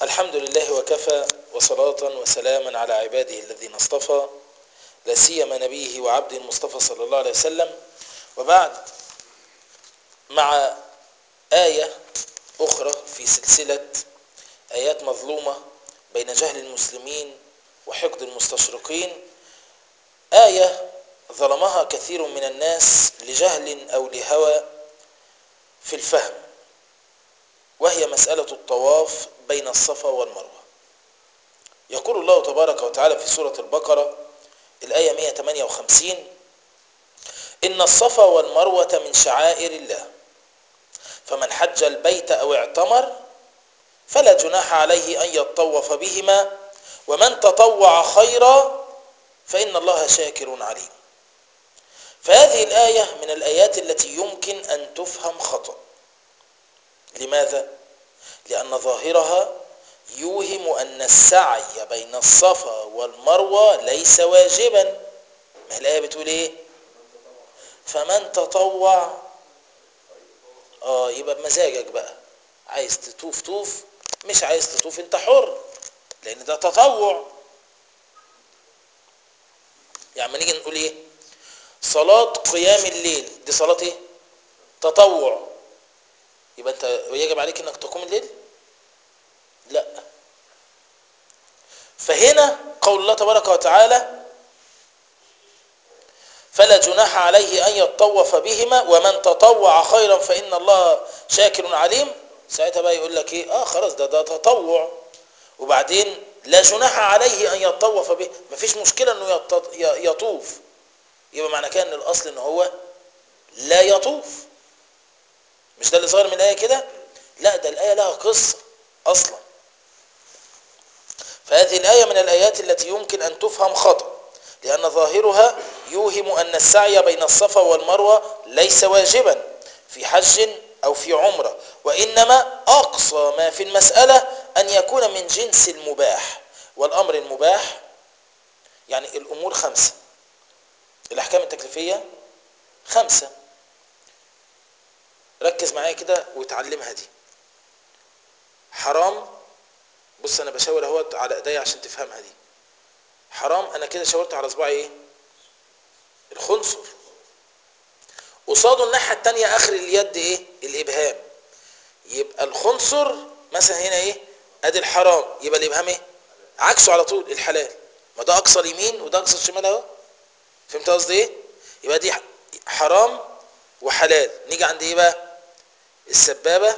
الحمد لله وكفى وصلاة وسلاما على عباده الذين اصطفى لا سيما نبيه وعبده المصطفى صلى الله عليه وسلم وبعد مع آية أخرى في سلسلة آيات مظلومة بين جهل المسلمين وحقد المستشرقين آية ظلمها كثير من الناس لجهل أو لهوى في الفهم وهي مسألة الطواف بين الصفا والمروة يقول الله تبارك وتعالى في سورة البقرة الآية 158 إن الصفا والمروة من شعائر الله فمن حج البيت أو اعتمر فلا جناح عليه أن يطوف بهما ومن تطوع خيرا فإن الله شاكر عليم فهذه الآية من الآيات التي يمكن أن تفهم خطأ لماذا؟ لأن ظاهرها يوهم أن السعي بين الصفا والمروة ليس واجبا ما الآية بتقول إيه؟ فمن تطوع آه يبقى بمزاجك بقى عايز تطوف طوف مش عايز تطوف انت حر لأن ده تطوع يعني نيجي نقول إيه؟ صلاة قيام الليل دي صلاة إيه؟ تطوع يبقى انت يجب عليك انك تقوم الليل لا فهنا قول الله تبارك وتعالى فلا جناح عليه ان يطوف بهما ومن تطوع خيرا فان الله شاكر عليم ساعتها بقى يقول لك ايه اه خلاص ده ده تطوع وبعدين لا جناح عليه ان يطوف به مفيش مشكله انه يطوف يبقى معنى كده ان الاصل ان هو لا يطوف مش ده اللي ظاهر من الآية كده لا ده الآية لها قصة أصلا فهذه الآية من الآيات التي يمكن أن تفهم خطأ لأن ظاهرها يوهم أن السعي بين الصفا والمروة ليس واجبا في حج أو في عمرة وإنما أقصى ما في المسألة أن يكون من جنس المباح والأمر المباح يعني الأمور خمسة الأحكام التكليفية خمسة ركز معايا كده وتعلمها دي حرام بص انا بشاور اهوت على ايديا عشان تفهمها دي حرام انا كده شاورت على صباعي ايه الخنصر قصاده الناحيه الثانيه اخر اليد ايه الابهام يبقى الخنصر مثلا هنا ايه ادي الحرام يبقى الابهام ايه عكسه على طول الحلال ما ده اقصى اليمين وده اقصى الشمال اهو فهمت قصدي ايه يبقى دي حرام وحلال نيجي عند ايه بقى السبابة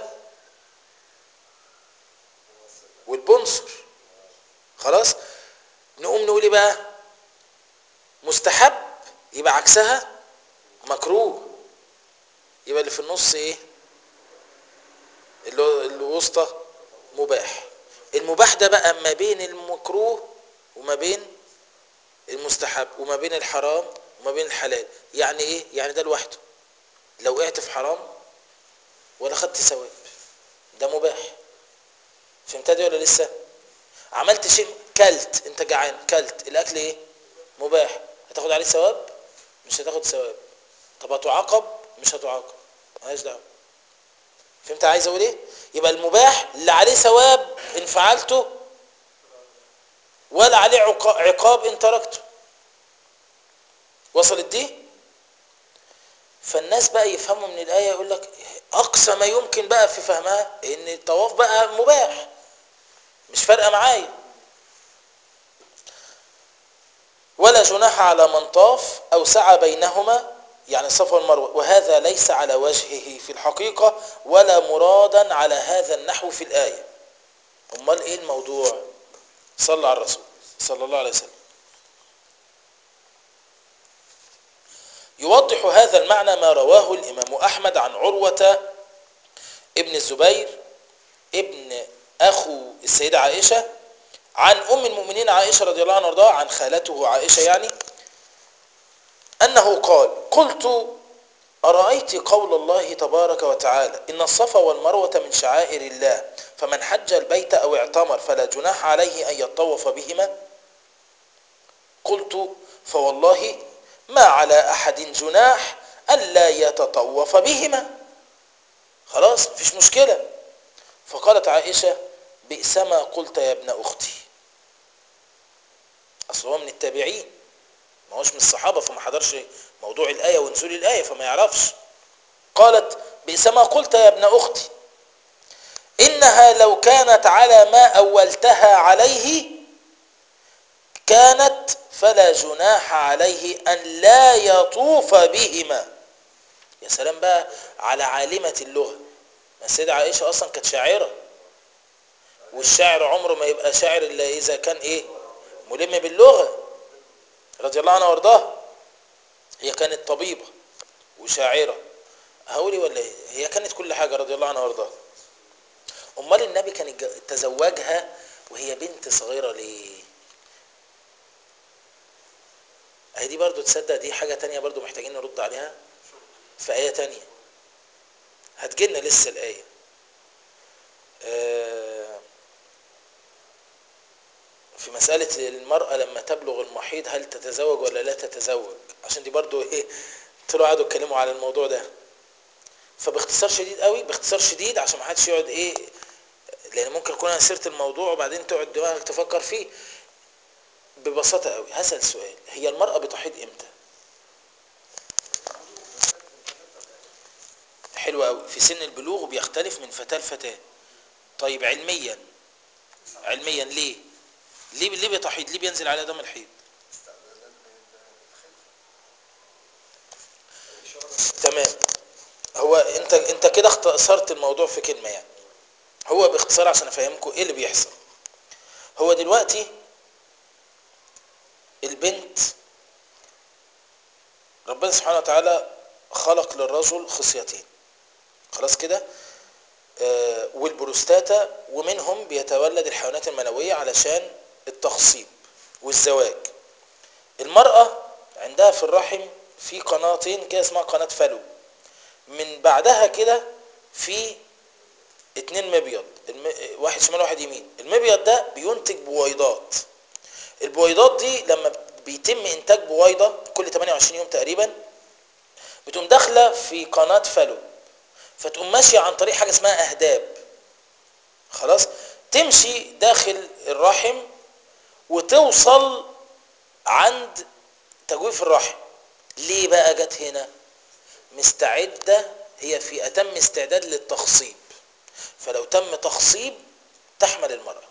والبنصر خلاص نقوم نقول ايه بقى مستحب يبقى عكسها مكروه يبقى اللي في النص ايه اللي الوسطى مباح المباح ده بقى ما بين المكروه وما بين المستحب وما بين الحرام وما بين الحلال يعني ايه يعني ده لوحده لو وقعت في حرام ولا خدت ثواب ده مباح فهمتها دي ولا لسه عملت شيء كلت انت جعان كلت الاكل ايه مباح هتاخد عليه ثواب مش هتاخد ثواب طب هتعاقب مش هتعاقب مالهاش دعوه فهمت عايز اقول ايه يبقى المباح اللي عليه ثواب ان فعلته ولا عليه عقاب ان تركته وصلت دي فالناس بقى يفهموا من الآية يقول لك أقصى ما يمكن بقى في فهمها إن الطواف بقى مباح مش فارقة معايا ولا جناح على من طاف أو سعى بينهما يعني الصفا والمروة وهذا ليس على وجهه في الحقيقة ولا مرادا على هذا النحو في الآية أمال إيه الموضوع صلى على الرسول صلى الله عليه وسلم يوضح هذا المعنى ما رواه الإمام أحمد عن عروة ابن الزبير ابن أخو السيدة عائشة عن أم المؤمنين عائشة رضي الله عنها وارضاها عن خالته عائشة يعني أنه قال قلت أرأيت قول الله تبارك وتعالى إن الصفا والمروة من شعائر الله فمن حج البيت أو اعتمر فلا جناح عليه أن يطوف بهما قلت فوالله ما على أحد جناح ألا يتطوف بهما خلاص مفيش مشكلة فقالت عائشة بئس ما قلت يا ابن اختي اصل هو من التابعين ما هوش من الصحابه فما حضرش موضوع الايه ونزول الايه فما يعرفش قالت بئس ما قلت يا ابن اختي انها لو كانت على ما اولتها عليه كانت فلا جناح عليه ان لا يطوف بهما يا سلام بقى على عالمه اللغه السيدة عائشة أصلا كانت شاعرة والشاعر عمره ما يبقى شاعر إلا إذا كان إيه ملم باللغة رضي الله عنها وارضاها هي كانت طبيبة وشاعرة هقولي ولا إيه هي كانت كل حاجة رضي الله عنها وارضاها أمال النبي كان تزوجها وهي بنت صغيرة ليه هي دي برضو تصدق دي حاجة تانية برضو محتاجين نرد عليها في آية تانية هتجيلنا لسه الآية في مسألة المرأة لما تبلغ المحيض هل تتزوج ولا لا تتزوج عشان دي برضو ايه طلعوا قعدوا يتكلموا على الموضوع ده فباختصار شديد قوي باختصار شديد عشان ما حدش يقعد ايه لان ممكن اكون انا سرت الموضوع وبعدين تقعد دماغك تفكر فيه ببساطة قوي هسأل سؤال هي المرأة بتحيض امتى حلو قوي في سن البلوغ بيختلف من فتاة لفتاة طيب علميا علميا ليه ليه ليه بتحيض ليه بينزل على دم الحيض تمام هو انت انت كده اختصرت الموضوع في كلمه يعني هو باختصار عشان افهمكم ايه اللي بيحصل هو دلوقتي البنت ربنا سبحانه وتعالى خلق للرجل خصيتين خلاص كده آه والبروستاتا ومنهم بيتولد الحيوانات المنوية علشان التخصيب والزواج المرأة عندها في الرحم في قناتين كده اسمها قناة فلو من بعدها كده في اتنين مبيض الم... واحد شمال واحد يمين المبيض ده بينتج بويضات البويضات دي لما بيتم انتاج بويضة كل 28 يوم تقريبا بتقوم داخلة في قناة فلو فتقوم ماشية عن طريق حاجة اسمها اهداب خلاص تمشي داخل الرحم وتوصل عند تجويف الرحم ليه بقى جت هنا مستعدة هي في أتم استعداد للتخصيب فلو تم تخصيب تحمل المرأة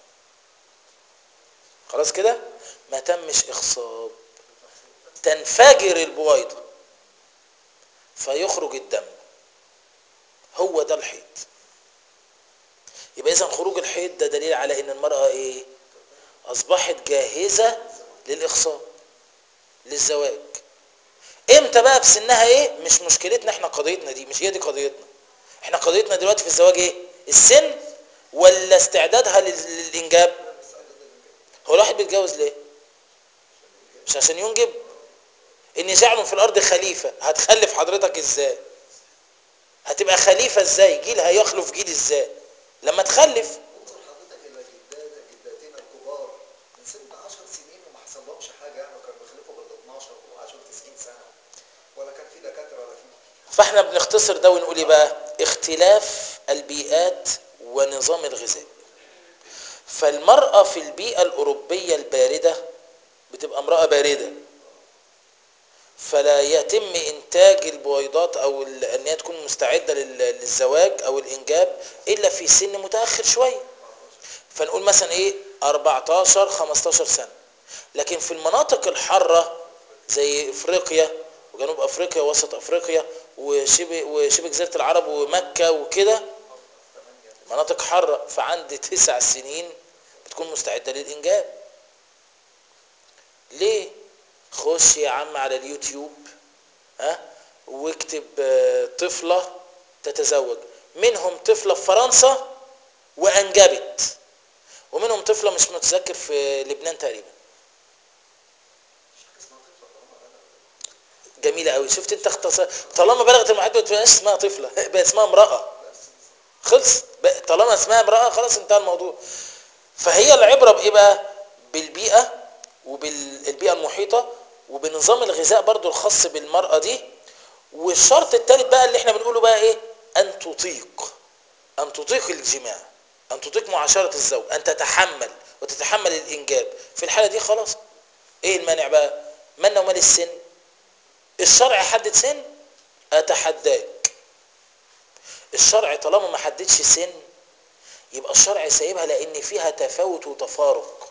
خلاص كده ما تمش إخصاب تنفجر البويضة فيخرج الدم هو ده الحيض يبقى إذا خروج الحيض ده دليل على إن المرأة إيه أصبحت جاهزة للإخصاب للزواج امتى بقى في سنها ايه مش مشكلتنا احنا قضيتنا دي مش هي دي قضيتنا احنا قضيتنا دلوقتي في الزواج ايه السن ولا استعدادها للانجاب هو الواحد بيتجوز ليه مش عشان ينجب اني جعل في الارض خليفه هتخلف حضرتك ازاي هتبقى خليفه ازاي جيل هيخلف جيل ازاي لما تخلف انظر حضرتك الى جدات جداتنا الكبار من سن 10 سنين وما حصلهمش حاجه يعني وكانوا بيخلفوا بال 12 و10 90 سنه ولا كان في دكاتره ولا في فاحنا بنختصر ده ونقول ايه بقى اختلاف البيئات ونظام الغذاء فالمرأة في البيئة الأوروبية الباردة بتبقى امرأة باردة فلا يتم إنتاج البويضات أو ال- أن هي تكون مستعدة لل- للزواج أو الإنجاب إلا في سن متأخر شوية فنقول مثلا إيه 14 15 سنة لكن في المناطق الحارة زي إفريقيا وجنوب أفريقيا ووسط أفريقيا وشبه وشبه جزيرة العرب ومكة وكده مناطق حارة فعند تسع سنين بتكون مستعدة للإنجاب ليه خش يا عم على اليوتيوب ها واكتب آه، طفلة تتزوج منهم طفلة في فرنسا وأنجبت ومنهم طفلة مش متذكر في لبنان تقريبا مش حاجه اسمها طفله طالما بلغ جميلة قوي شفت انت اختصار طالما بلغت المعد ما تبقاش اسمها طفلة بقى اسمها امرأة بس خلص بقى طالما اسمها امرأة خلاص انتهى الموضوع فهي العبرة بإيه بقى بالبيئة وبالبيئة المحيطة وبنظام الغذاء برضو الخاص بالمرأة دي والشرط الثالث بقى اللي احنا بنقوله بقى ايه ان تطيق ان تطيق الجماع ان تطيق معاشرة الزوج ان تتحمل وتتحمل الانجاب في الحالة دي خلاص ايه المانع بقى من ومال السن الشرع حدد سن اتحداك الشرع طالما ما حددش سن يبقى الشرع سايبها لان فيها تفاوت وتفارق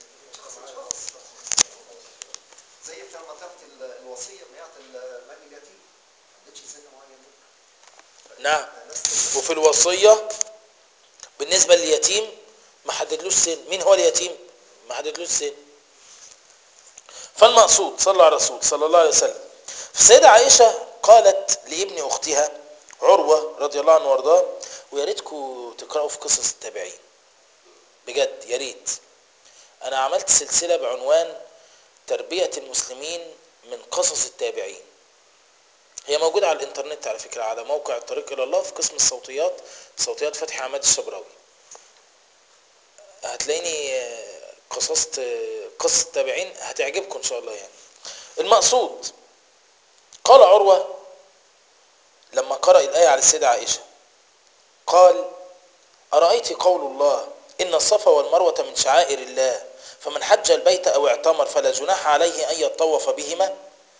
زي بتاع متاخد ال- الوصيه بتاعت المال اليتيم ما عندكش سن معين نعم نفس وفي الوصية بالنسبة لليتيم ما حددلوش سن مين هو اليتيم ما حددلوش سن فالمقصود صلى على الرسول صلى الله عليه وسلم فالسيدة عائشة قالت لابن أختها عروة رضي الله عنه وارضاه ويا ريتكم تقرأوا في قصص التابعين بجد يا ريت أنا عملت سلسلة بعنوان تربية المسلمين من قصص التابعين هي موجودة على الانترنت على فكرة على موقع الطريق إلى الله في قسم الصوتيات صوتيات فتحي عماد الشبراوي هتلاقيني آه، قصصت آه، قصة التابعين هتعجبكم إن شاء الله يعني المقصود قال عروة لما قرأ الآية على السيدة عائشة قال أرأيت قول الله إن الصفا والمروة من شعائر الله فمن حج البيت أو اعتمر فلا جناح عليه أن يطوف بهما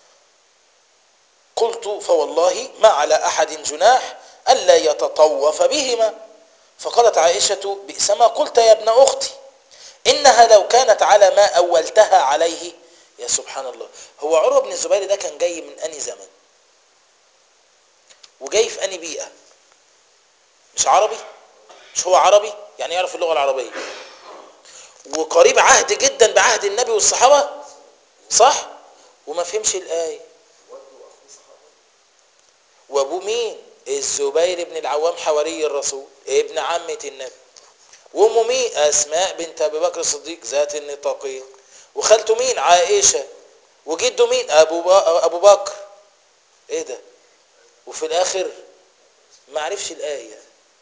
قلت فوالله ما على أحد جناح ألا يتطوف بهما فقالت عائشة بئس ما قلت يا ابن أختي إنها لو كانت على ما أولتها عليه يا سبحان الله هو عروة بن الزبير ده كان جاي من أني زمن وجاي في أني بيئة مش عربي مش هو عربي يعني يعرف اللغة العربية وقريب عهد جدا بعهد النبي والصحابة صح وما فهمش الآية والده واخوه صحابه وابوه مين الزبير بن العوام حواري الرسول ابن عمة النبي وامه مين اسماء بنت ابي بكر الصديق ذات النطاقين وخالته مين عائشه وجده مين ابو با... ابو بكر ايه ده وفي الاخر ما عرفش الايه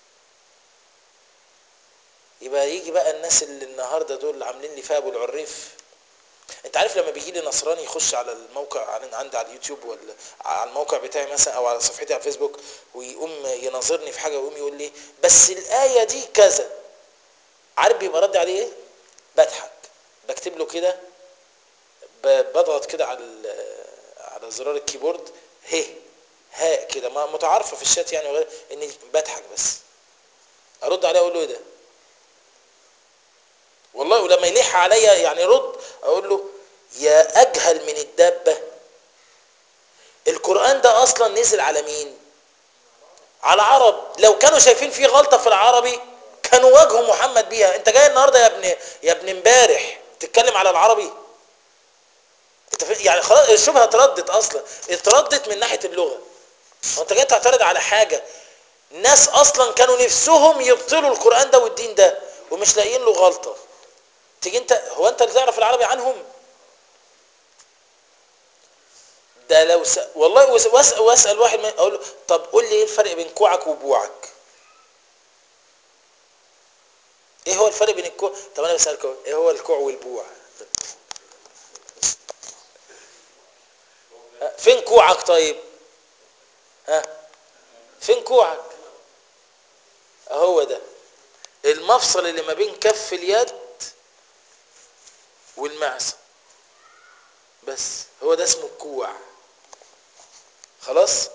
يبقى يجي بقى الناس اللي النهارده دول عاملين لي فيها ابو العريف انت عارف لما بيجي لي نصراني يخش على الموقع عن- عندي على اليوتيوب ولا على الموقع بتاعي مثلا او على صفحتي على الفيسبوك ويقوم يناظرني في حاجه ويقوم يقول لي بس الايه دي كذا عارف بيبقى رد عليه ايه بضحك بكتب له كده ب- بضغط كده على ال- على زرار الكيبورد ه هاء كده ما متعارفه في الشات يعني وغير اني بضحك بس ارد عليه اقول له ايه ده والله ولما يلح عليا يعني رد اقول له يا اجهل من الدابه القران ده اصلا نزل على مين على عرب لو كانوا شايفين فيه غلطه في العربي كانوا واجهوا محمد بيها انت جاي النهارده يا ابن يا ابن امبارح تتكلم على العربي انت فا- يعني خلاص الشبهه اتردت اصلا اتردت من ناحيه اللغه هو انت جاي تعترض على حاجه ناس اصلا كانوا نفسهم يبطلوا القران ده والدين ده ومش لاقيين له غلطه تيجي انت هو انت اللي تعرف العربي عنهم ده لو س... والله وس... واسال واسال واحد من... اقول له طب قول لي ايه الفرق بين كوعك وبوعك ايه هو الفرق بين الكوع طب انا بسالك اهو، ايه هو الكوع والبوع ها، فين كوعك طيب ها فين كوعك اهو ده المفصل اللي ما بين كف اليد والمعصم بس هو ده اسمه الكوع خلاص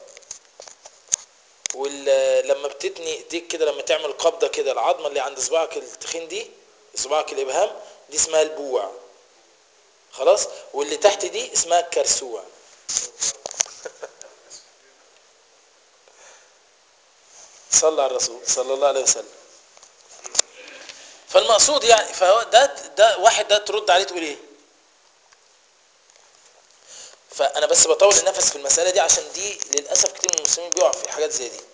ولما بتتني ايديك كده لما تعمل قبضه كده العظمه اللي عند صباعك التخين دي صباعك الابهام دي اسمها البوع خلاص واللي تحت دي اسمها الكرسوع صلى على الرسول صلى الله عليه وسلم فالمقصود يعني فهو ده ده واحد ده ترد عليه تقول ايه فانا بس بطول النفس في المساله دي عشان دي للاسف كتير من المسلمين بيقعوا في حاجات زي دي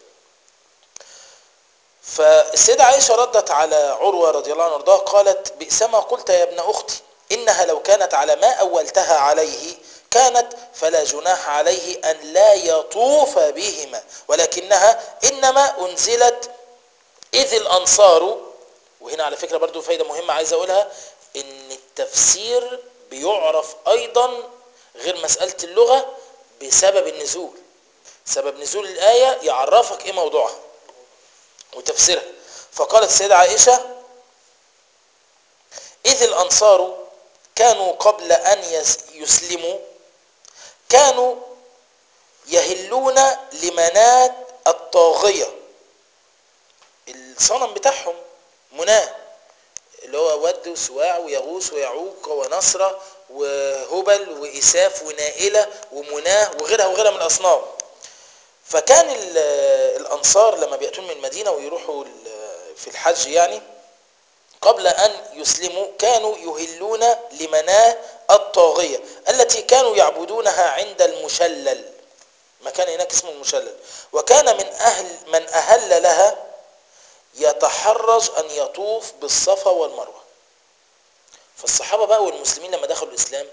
فالسيدة عائشة ردت على عروة رضي الله عنه وارضاها قالت بئس ما قلت يا ابن أختي إنها لو كانت على ما أولتها عليه كانت فلا جناح عليه أن لا يطوف بهما ولكنها إنما أنزلت إذ الأنصار وهنا على فكرة برضو فايدة مهمة عايز أقولها إن التفسير بيعرف أيضا غير مسألة اللغة بسبب النزول سبب نزول الآية يعرفك إيه موضوعها وتفسيرها فقالت السيدة عائشة إذ الأنصار كانوا قبل أن يس- يسلموا كانوا يهلون لمنات الطاغية الصنم بتاعهم مناه اللي هو ود وسواع ويغوث ويعوق ونصرة وهبل وإساف ونائلة ومناه وغيرها وغيرها من الأصنام فكان ال- الأنصار لما بيأتون من المدينة ويروحوا ال- في الحج يعني قبل أن يسلموا كانوا يهلون لمناه الطاغية التي كانوا يعبدونها عند المشلل مكان هناك اسمه المشلل وكان من أهل من أهل لها يتحرج أن يطوف بالصفا والمروة فالصحابة بقى والمسلمين لما دخلوا الإسلام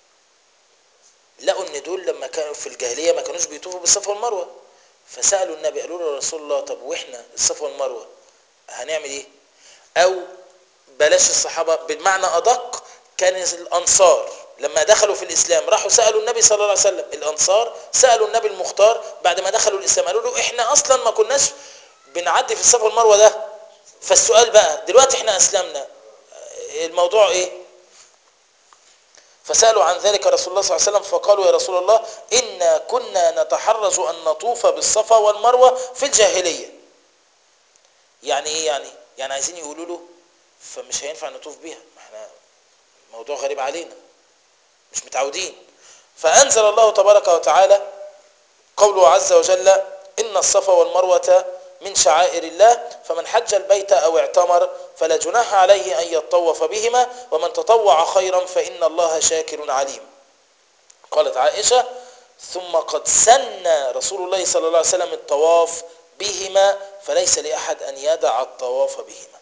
لقوا ان دول لما كانوا في الجاهلية ما كانوش بيطوفوا بالصفا والمروة فسألوا النبي قالوا له يا رسول الله طب واحنا الصفا والمروة هنعمل ايه او بلاش الصحابة بالمعنى ادق كان الانصار لما دخلوا في الاسلام راحوا سألوا النبي صلى الله عليه وسلم الانصار سألوا النبي المختار بعد ما دخلوا الاسلام قالوا له احنا اصلا ما كناش بنعدي في الصفا والمروة ده فالسؤال بقى دلوقتي احنا اسلمنا الموضوع ايه فسألوا عن ذلك رسول الله صلى الله عليه وسلم فقالوا يا رسول الله إنا كنا نتحرز أن نطوف بالصفا والمروة في الجاهلية يعني إيه يعني يعني عايزين يقولوا له فمش هينفع نطوف بيها ما احنا موضوع غريب علينا مش متعودين فأنزل الله تبارك وتعالى قوله عز وجل إن الصفا والمروة من شعائر الله فمن حج البيت أو اعتمر فلا جناح عليه أن يطوف بهما ومن تطوع خيرا فإن الله شاكر عليم قالت عائشة ثم قد سن رسول الله صلى الله عليه وسلم الطواف بهما فليس لأحد أن يدع الطواف بهما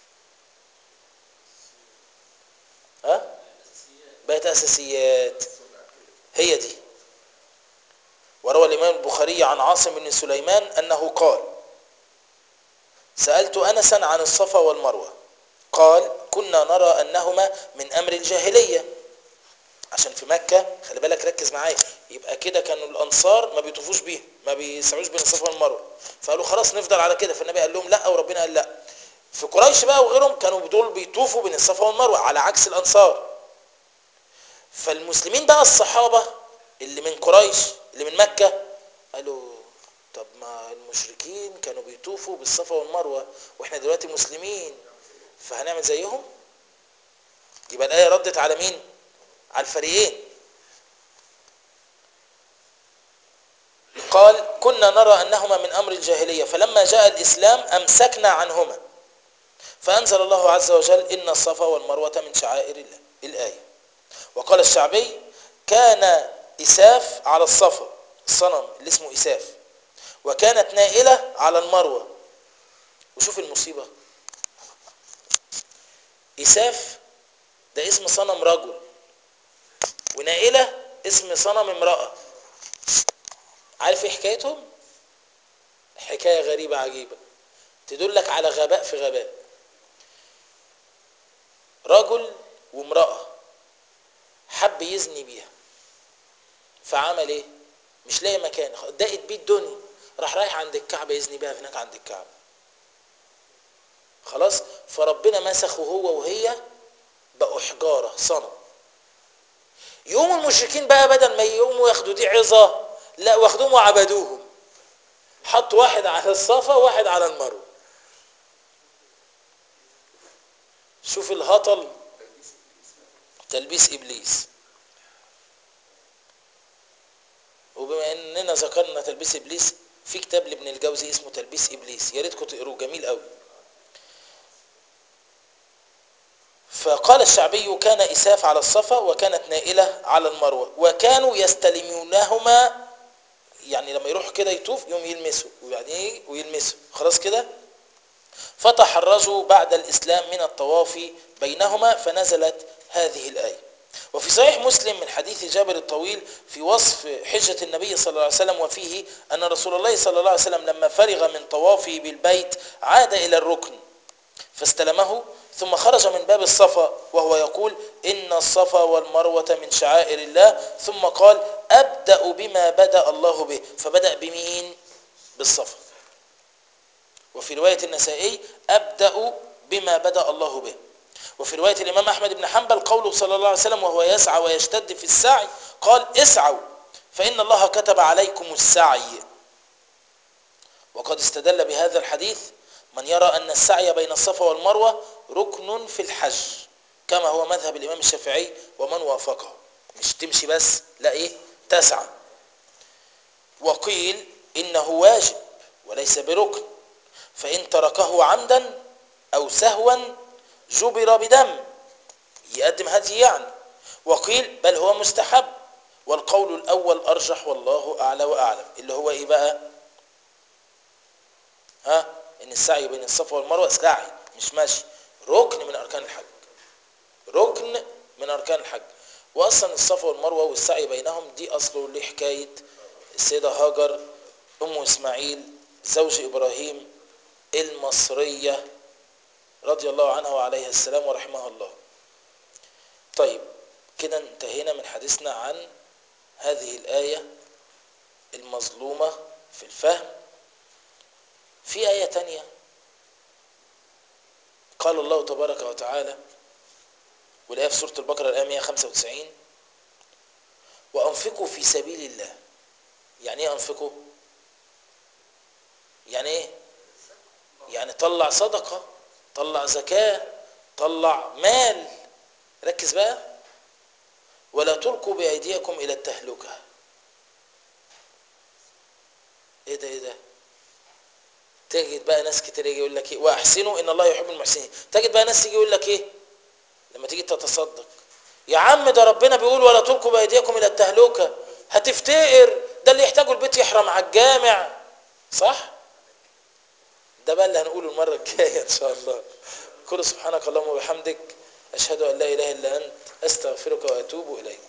ها؟ بقت أساسيات هي دي وروى الإمام البخاري عن عاصم بن سليمان أنه قال سألت أنسا عن الصفا والمروة قال كنا نرى أنهما من أمر الجاهلية عشان في مكة خلي بالك ركز معايا يبقى كده كانوا الأنصار ما بيطوفوش بيه ما بيسعوش بين الصفا والمروة فقالوا خلاص نفضل على كده فالنبي قال لهم لا وربنا قال لا في قريش بقى وغيرهم كانوا دول بيطوفوا بين الصفا والمروة على عكس الأنصار فالمسلمين بقى الصحابة اللي من قريش اللي من مكة قالوا طب ما المشركين كانوا بيطوفوا بالصفا والمروة واحنا دلوقتي مسلمين فهنعمل زيهم يبقى الآية ردت على مين على الفريقين قال كنا نرى أنهما من أمر الجاهلية فلما جاء الإسلام أمسكنا عنهما فأنزل الله عز وجل إن الصفا والمروة من شعائر الله الآية وقال الشعبي كان إساف على الصفا الصنم اللي اسمه إساف وكانت نائلة على المروة وشوف المصيبة إساف ده اسم صنم رجل ونائلة اسم صنم امرأة عارف ايه حكايتهم حكاية غريبة عجيبة تدلك على غباء في غباء رجل وامرأة حب يزني بيها فعمل ايه مش لاقي مكان ضاقت بيه الدنيا راح رايح عند الكعبة يزني بيها هناك عند الكعبة خلاص فربنا مسخه هو وهي بقوا حجارة صنم يقوموا المشركين بقى بدل ما يقوموا ياخدوا دي عظة لا واخدوهم وعبدوهم حطوا واحد على الصفا وواحد على المروه شوف الهطل تلبيس ابليس وبما اننا ذكرنا تلبيس ابليس في كتاب لابن الجوزي اسمه تلبيس ابليس يا ريتكم تقروه جميل قوي فقال الشعبي كان اساف على الصفا وكانت نائله على المروه وكانوا يستلمونهما يعني لما يروح كده يطوف يوم يلمسوا وبعدين ايه ويلمسوا خلاص كده فتحرزوا بعد الاسلام من الطواف بينهما فنزلت هذه الايه وفي صحيح مسلم من حديث جابر الطويل في وصف حجة النبي صلى الله عليه وسلم وفيه أن رسول الله صلى الله عليه وسلم لما فرغ من طوافه بالبيت عاد إلى الركن فاستلمه ثم خرج من باب الصفا وهو يقول إن الصفا والمروة من شعائر الله ثم قال أبدأ بما بدأ الله به فبدأ بمين بالصفا وفي رواية النسائي أبدأ بما بدأ الله به وفي رواية الإمام أحمد بن حنبل قوله صلى الله عليه وسلم وهو يسعى ويشتد في السعي قال اسعوا فإن الله كتب عليكم السعي وقد استدل بهذا الحديث من يرى أن السعي بين الصفا والمروة ركن في الحج كما هو مذهب الإمام الشافعي ومن وافقه مش تمشي بس لا إيه تسعى وقيل إنه واجب وليس بركن فإن تركه عمدا أو سهوا جبر بدم يقدم هدي يعني وقيل بل هو مستحب والقول الأول أرجح والله أعلى وأعلم اللي هو إيه بقى ها إن السعي بين الصفا والمروة سعي مش ماشي ركن من أركان الحج ركن من أركان الحج وأصلا الصفا والمروة والسعي بينهم دي أصله لحكاية السيدة هاجر أم إسماعيل زوج إبراهيم المصرية رضي الله عنها وعليها السلام ورحمها الله طيب كده انتهينا من حديثنا عن هذه الآية المظلومة في الفهم في آية تانية قال الله تبارك وتعالى والآية في سورة البقرة الآية 195 وأنفقوا في سبيل الله يعني ايه أنفقوا يعني ايه يعني طلع صدقة طلع زكاة طلع مال ركز بقى ولا تلقوا بأيديكم إلى التهلكة ايه ده ايه ده تجد بقى ناس كتير يجي يقول لك ايه واحسنوا ان الله يحب المحسنين تجد بقى ناس يجي يقول لك ايه لما تيجي تتصدق يا عم ده ربنا بيقول ولا تلقوا بايديكم الى التهلكه هتفتقر ده اللي يحتاجوا البيت يحرم على الجامع صح ده بقى اللي هنقوله المره الجايه ان شاء الله كل سبحانك اللهم وبحمدك اشهد ان لا اله الا انت استغفرك واتوب اليك